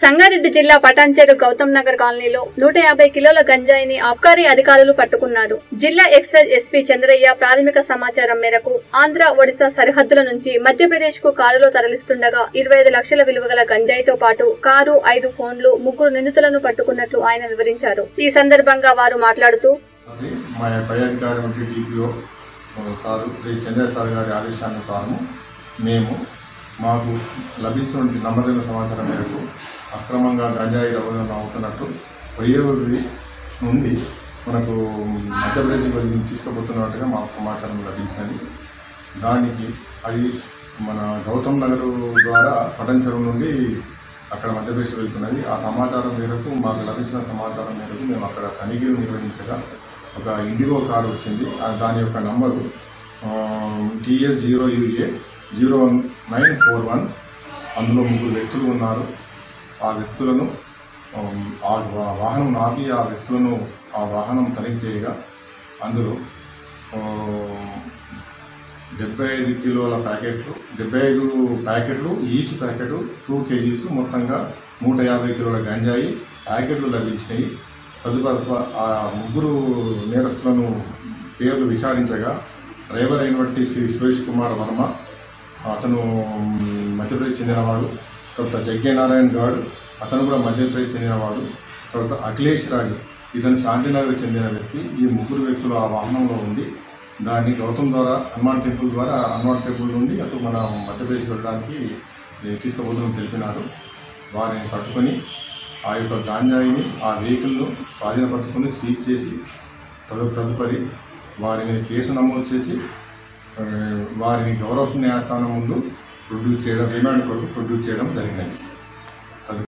సంగారెడ్డి జిల్లా పటాన్చేరు గౌతమ్ నగర్ కాలనీలో నూట యాభై కిలోల గంజాయిని ఆబ్కారీ అధికారులు పట్టుకున్నారు జిల్లా ఎక్సైజ్ ఎస్పీ చంద్రయ్య ప్రాథమిక సమాచారం మేరకు ఆంధ్ర ఒడిశా సరిహద్దుల నుంచి మధ్యప్రదేశ్ కు కారులో తరలిస్తుండగా ఇరవై ఐదు లక్షల విలువ గల గంజాయితో పాటు కారు ఐదు ఫోన్లు ముగ్గురు నిందితులను పట్టుకున్నట్లు ఆయన వివరించారు ఈ సందర్భంగా వారు మాట్లాడుతూ అది మా పై అధికారి వంటి DPO sir Shri Chandra sir గారి ఆదేశానుసారము మేము మాకు లభించినటువంటి నమ్మదైన సమాచారం మేరకు అక్రమంగా గంజాయి రవాణా అవుతున్నట్టు పొయ్యూరి నుండి మనకు మధ్యప్రదేశ్ వెళ్ళి తీసుకుపోతున్నట్టుగా మాకు సమాచారం లభించింది దానికి అది మన గౌతమ్ నగర్ ద్వారా పటన్ చెరువు నుండి అక్కడ మధ్యప్రదేశ్ వెళ్తున్నది ఆ సమాచారం మేరకు మాకు లభించిన సమాచారం మేరకు మేము అక్కడ తనిఖీలు నిర్వహించగా ఒక ఇండిగో కారు వచ్చింది ఆ దాని యొక్క number TS zero UA zero nine four one అందులో ముగ్గురు వ్యక్తులు ఉన్నారు ఆ వ్యక్తులను ఆమ్, ఆ వా- వాహనం ఆపి ఆ వ్యక్తులను ఆ వాహనం తనిఖీ చేయగా అందులో ఆమ్, డెబ్బై ఐదు కిలోల ప్యాకెట్లు డెబ్బై ఐదు ప్యాకెట్లు ఈచ్ ప్యాకెట్ టూ కేజీస్ మొత్తంగా నూట యాభై కిలోల గంజాయి ప్యాకెట్లు లభించినాయి తదుపరి ఆ ముగ్గురు నేరస్తులను పేర్లు విచారించగా డ్రైవర్ అయినటువంటి శ్రీ సురేష్ కుమార్ వర్మ అతను మ్, మధ్యప్రదేశ్ చెందినవాడు తర్వాత జగ్యనారాయణ గౌడ్ అతను కూడా మధ్యప్రదేశ్ చెందినవాడు తర్వాత అఖిలేష్ రాజు ఇతను శాంతినగర్ చెందిన వ్యక్తి ఈ ముగ్గురు వ్యక్తులు ఆ వాహనంలో ఉండి దాన్ని గౌతమ్ ద్వారా హనుమాన్ టెంపుల్ ద్వారా హనుమాన్ టెంపుల్ నుండి అటు మన మధ్యప్రదేశ్ వెళ్ళడానికి ఏ, తీసుకుపోతున్న తెలిపినారు వారిని పట్టుకొని ఆ యొక్క గాంజాయిని ఆ వెహికల్ను స్వాధీనపరచుకొని సీజ్ చేసి తదు తదుపరి వారి మీద కేసు నమోదు చేసి ఆ, వారిని గౌరవ న్యాయస్థానం ముందు ప్రొడ్యూస్ చేయడం రిమాండ్ కొరకు ప్రొడ్యూస్ చేయడం జరిగింది